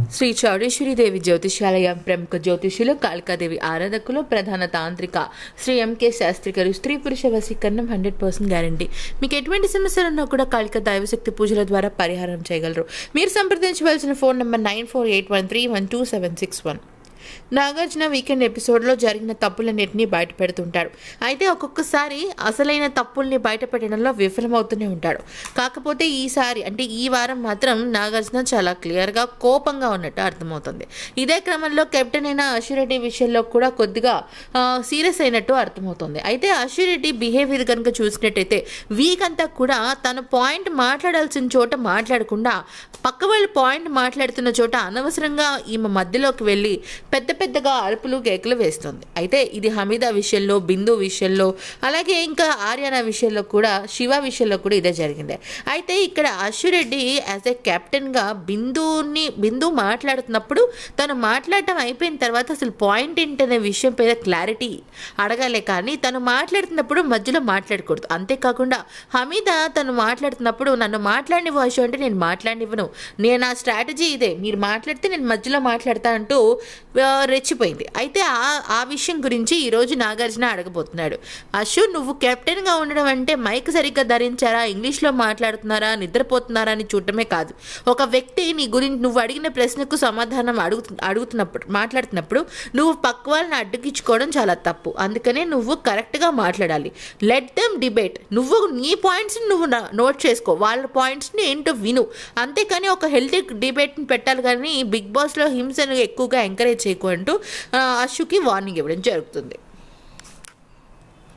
శ్రీ చౌడేశ్వరీదేవి జ్యోతిష్యాలయం ప్రముఖ జ్యోతిష్యులు కాళికాదేవి ఆరాధకులు ప్రధాన తాంత్రిక శ్రీ ఎంకే శాస్త్రి గారు స్త్రీ పురుష వశీకరణం హండ్రెడ్ పర్సెంట్ గ్యారంటీ మీకు ఎటువంటి సమస్యలున్నా కూడా కాళిక దైవశక్తి పూజల ద్వారా పరిహారం చేయగలరు మీరు సంప్రదించవలసిన phone number nine four eight one three one two seven six one Nagarjuna weekend ఎపిసోడ్లో జరిగిన తప్పులన్నింటినీ బయట పెడుతుంటాడు అయితే ఒక్కొక్కసారి అసలైన తప్పుల్ని బయట పెట్టడంలో విఫలమవుతూనే ఉంటాడు కాకపోతే ఈసారి అంటే ఈ వారం మాత్రం నాగార్జున చాలా క్లియర్గా కోపంగా ఉన్నట్టు అర్థమవుతుంది ఇదే క్రమంలో కెప్టెన్ అయిన అశ్విరెడ్డి విషయంలో కూడా కొద్దిగా సీరియస్ అయినట్టు అర్థమవుతుంది అయితే అశ్విరెడ్డి బిహేవియర్ కనుక చూసినట్టయితే వీక్ అంతా కూడా తన పాయింట్ మాట్లాడాల్సిన చోట మాట్లాడకుండా పక్క వాళ్ళు పాయింట్ మాట్లాడుతున్న చోట అనవసరంగా ఈమె మధ్యలోకి వెళ్ళి పెద్ద పెద్దగా అరుపులు కేకలు వేస్తుంది అయితే ఇది హమీదా విషయంలో బిందు విషయంలో అలాగే ఇంకా ఆర్యానా విషయంలో కూడా శివ విషయంలో కూడా ఇదే జరిగింది అయితే ఇక్కడ అశ్వరెడ్డి యాజ్ ఏ కెప్టెన్గా బిందుని బిందు మాట్లాడుతున్నప్పుడు తను మాట్లాడటం అయిపోయిన తర్వాత అసలు పాయింట్ ఏంటనే విషయం పైన క్లారిటీ అడగాలే కానీ తను మాట్లాడుతున్నప్పుడు మధ్యలో మాట్లాడకూడదు అంతేకాకుండా హమీద తను మాట్లాడుతున్నప్పుడు నన్ను మాట్లాడినివ్వు అశు అంటే నేను మాట్లాడినివ్వను నేను నా స్ట్రాటజీ ఇదే మీరు మాట్లాడితే నేను మధ్యలో మాట్లాడతా అంటూ ఆ, రెచ్చిపోయింది అయితే ఆ ఆ విషయం గురించి ఈరోజు నాగార్జున అడగబోతున్నాడు అశు నువ్వు కెప్టెన్గా ఉండడం అంటే మైక్ సరిగ్గా ధరించారా ఇంగ్లీష్లో మాట్లాడుతున్నారా నిద్రపోతున్నారా అని చూడటమే కాదు ఒక వ్యక్తి నీ గురించి నువ్వు అడిగిన ప్రశ్నకు సమాధానం అడుగు అడుగుతున్నప్పుడు మాట్లాడుతున్నప్పుడు నువ్వు పక్క వాళ్ళని అడ్డుకించుకోవడం చాలా తప్పు అందుకనే నువ్వు కరెక్ట్గా మాట్లాడాలి లెట్ దెమ్ డిబేట్ నువ్వు నీ పాయింట్స్ని నువ్వు నా- నోట్ చేసుకో వాళ్ళ పాయింట్స్ని ఏంటో విను అంతేకాని ఒక హెల్తీ డిబేట్ని పెట్టాలి కానీ బిగ్ బాస్లో హింసను ఎక్కువగా ఎంకరేజ్ చేయకు అంటూ ఆ, అశుకి వార్నింగ్ ఇవ్వడం జరుగుతుంది